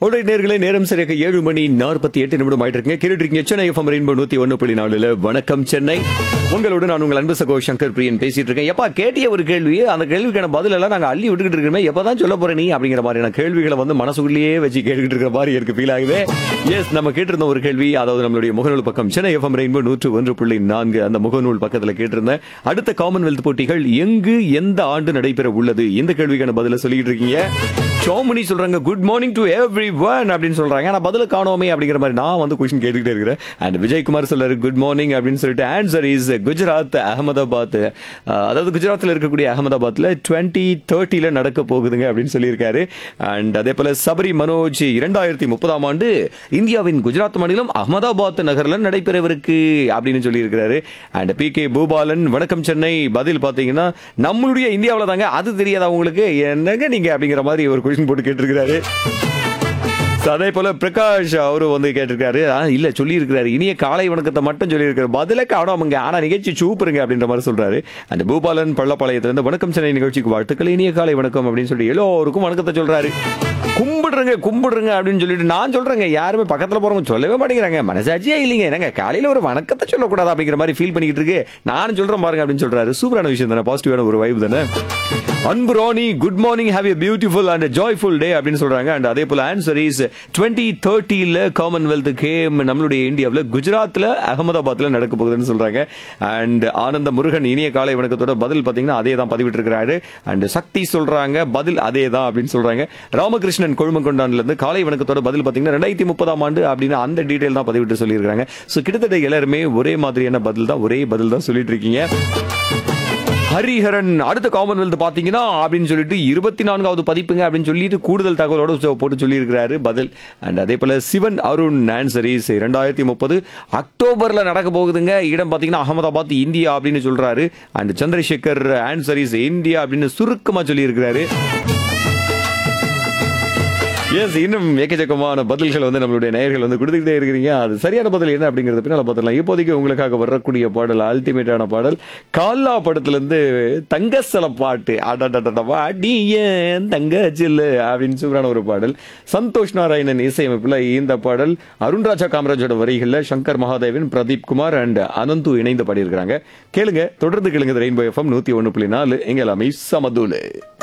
உடைய நேர்களை நேரம் சரியாக ஏழு மணி நாற்பத்தி எட்டு நிமிடம் ஆயிட்டு இருக்குங்க கேட்டுட்டு இருக்கீங்க சென்னை எஃப்எம் ரெயின்போ நூத்தி ஒன்னு புள்ளி நாலுல வணக்கம் சென்னை உங்களோட நான் உங்கள் அன்பு சகோ சங்கர் பிரியன் பேசிட்டு இருக்கேன் எப்பா கேட்டிய ஒரு கேள்வி அந்த கேள்விக்கான பதில் எல்லாம் நாங்க அள்ளி விட்டுக்கிட்டு இருக்கோமே எப்பதான் சொல்ல போற நீ அப்படிங்கிற மாதிரியான கேள்விகளை வந்து மனசுக்குள்ளேயே வச்சு கேட்டுக்கிட்டு இருக்கிற மாதிரி எனக்கு ஃபீல் ஆகுது எஸ் நம்ம கேட்டிருந்த ஒரு கேள்வி அதாவது நம்மளுடைய முகநூல் பக்கம் சென்னை எஃப்எம் ரெயின்போ நூற்று ஒன்று புள்ளி நான்கு அந்த முகநூல் பக்கத்துல கேட்டிருந்தேன் அடுத்த காமன்வெல்த் போட்டிகள் எங்கு எந்த ஆண்டு நடைபெற உள்ளது இந்த கேள்விக்கான பதில சொல்லிட்டு இருக்கீங்க சோமனி சொல்றாங்க good morning to everyone அப்படின்னு சொல்றாங்க ஆனா பதில காணோமே அப்படிங்கிற மாதிரி நான் வந்து கொஸ்டின் கேட்டுக்கிட்டே இருக்கிறேன் அண்ட் விஜயகுமார் சொல்றாரு குட் மார்னிங் அப்படின்னு சொல்லிட்டு ஆன்சர் இஸ் குஜராத் அகமதாபாத் அஹ், அதாவது குஜராத்தில் இருக்கக்கூடிய அகமதாபாத்ல டுவெண்ட்டி தேர்ட்டில நடக்க போகுதுங்க அப்படின்னு சொல்லியிருக்காரு அண்ட் அதே போல சபரி மனோஜ் இரண்டாயிரத்தி முப்பதாம் ஆண்டு இந்தியாவின் குஜராத் மாநிலம் அகமதாபாத் நகர்ல நடைபெறவிருக்கு அப்படின்னு சொல்லியிருக்கிறாரு அண்ட் பி கே பூபாலன் வணக்கம் சென்னை பதில் பாத்தீங்கன்னா நம்மளுடைய இந்தியாவில் தாங்க அது தெரியாதா உங்களுக்கு என்னங்க நீங்க அப்படிங்கிற மாதிரி ஒரு கொஸ்டின் போட்டு கேட்டிருக்கிறாரு So, அதே போல பிரகாஷ் அவரு வந்து கேட்டிருக்காரு ஆ, இல்ல சொல்லி இருக்கிறாரு இனிய காலை வணக்கத்தை மட்டும் சொல்லி இருக்காரு பதில காணாமங்க ஆனா நிகழ்ச்சி சூப்பருங்க அப்படின்ற மாதிரி சொல்றாரு அந்த பூபாலன் பள்ளப்பாளையத்துல இருந்து வணக்கம் சென்னை நிகழ்ச்சிக்கு வாழ்த்துக்கள் இனிய காலை வணக்கம் அப்படின்னு சொல்லி எல்லோருக்கும் வணக்கத்தை சொல்றாரு கும்பிடுறங்க கும்பிடுறங்க அப்படின்னு சொல்லிட்டு நான் சொல்றேங்க யாருமே பக்கத்துல போறவங்க சொல்லவே மாட்டேங்கிறாங்க மனசாட்சியே இல்லைங்க என்னங்க காலையில ஒரு வணக்கத்தை சொல்லக்கூடாது அப்படிங்கிற மாதிரி ஃபீல் பண்ணிக்கிட்டு இருக்கு நானும் சொல்றேன் பாருங்க அப்படின்னு சொல்றாரு சூப்பரான விஷயம் தானே பாசிட்டிவான ஒரு வைப் தானே அன்பு Roni good morning have a beautiful and joyful day அப்படின்னு சொல்றாங்க அண்ட் அதே போல ஆன்சர் இஸ் டுவெண்ட்டி தேர்ட்டியில் காமன்வெல்த் கேம் நம்மளுடைய இந்தியாவில் குஜராத்தில் அகமதாபாத்தில் நடக்க போகுதுன்னு சொல்றாங்க அண்ட் ஆனந்த முருகன் இனிய காலை வணக்கத்தோட பதில் பார்த்தீங்கன்னா அதே தான் பதிவிட்டு இருக்கிறாரு அண்ட் சக்தி சொல்றாங்க பதில் அதே தான் அப்படின்னு சொல்றாங்க ராமகிருஷ்ணன் கொழுமங்கொண்டான்ல இருந்து காலை வணக்கத்தோட பதில் பார்த்தீங்கன்னா ரெண்டாயிரத்தி முப்பதாம் ஆண்டு அப்படின்னு அந்த டீடைல் தான் பதிவிட்டு சொல்லியிருக்காங்க ஸோ கிட்டத்தட்ட எல்லாருமே ஒரே மாதிரியான பதில் தான் ஒரே பதில் தான் சொல்லிட்டு இருக்கீங்க ஹரிஹரன் அடுத்த காமன்வெல்த் பாத்தீங்கன்னா அப்படின்னு சொல்லிட்டு இருபத்தி நான்காவது பதிப்புங்க அப்படின்னு சொல்லிட்டு கூடுதல் தகவலோட சொ- போட்டு சொல்லியிருக்கிறாரு பதில் அண்ட் அதே போல சிவன் அருண் ஆன்சரிஸ் இரண்டாயிரத்தி முப்பது அக்டோபர்ல நடக்க போகுதுங்க இடம் பாத்தீங்கன்னா அகமதாபாத் இந்தியா அப்படின்னு சொல்றாரு அண்ட் சந்திரசேகர் ஆன்சரிஸ் இந்தியா அப்படின்னு சுருக்கமா சொல்லியிருக்கிறாரு எஸ் இன்னும் ஏக்கச்சக்கமான பதில்கள் வந்து நம்மளுடைய நேயர்கள் வந்து கொடுத்துக்கிட்டே இருக்கிறீங்க அது சரியான பதில் என்ன அப்படிங்கறத பின்னால பார்த்துக்கலாம் இப்போதைக்கு உங்களுக்காக வரக்கூடிய பாடல் அல்டிமேட்டான பாடல் கால்லா படத்துல இருந்து தங்கசல பாட்டு அடடடடவா அடி ஏன் தங்க ஜில்லு அப்படின்னு சூப்பரான ஒரு பாடல் சந்தோஷ் நாராயணன் இசையமைப்புல இந்த பாடல் அருண்ராஜா காமராஜோட வரிகள்ல சங்கர் மகாதேவன் பிரதீப் குமார் அண்ட் அனந்து இணைந்து பாடியிருக்கிறாங்க கேளுங்க தொடர்ந்து கேளுங்க ரெயின்போ எஃப்எம் நூத்தி ஒன்னு புள்ளி நாலு எங்க எல்லாமே சமதூலு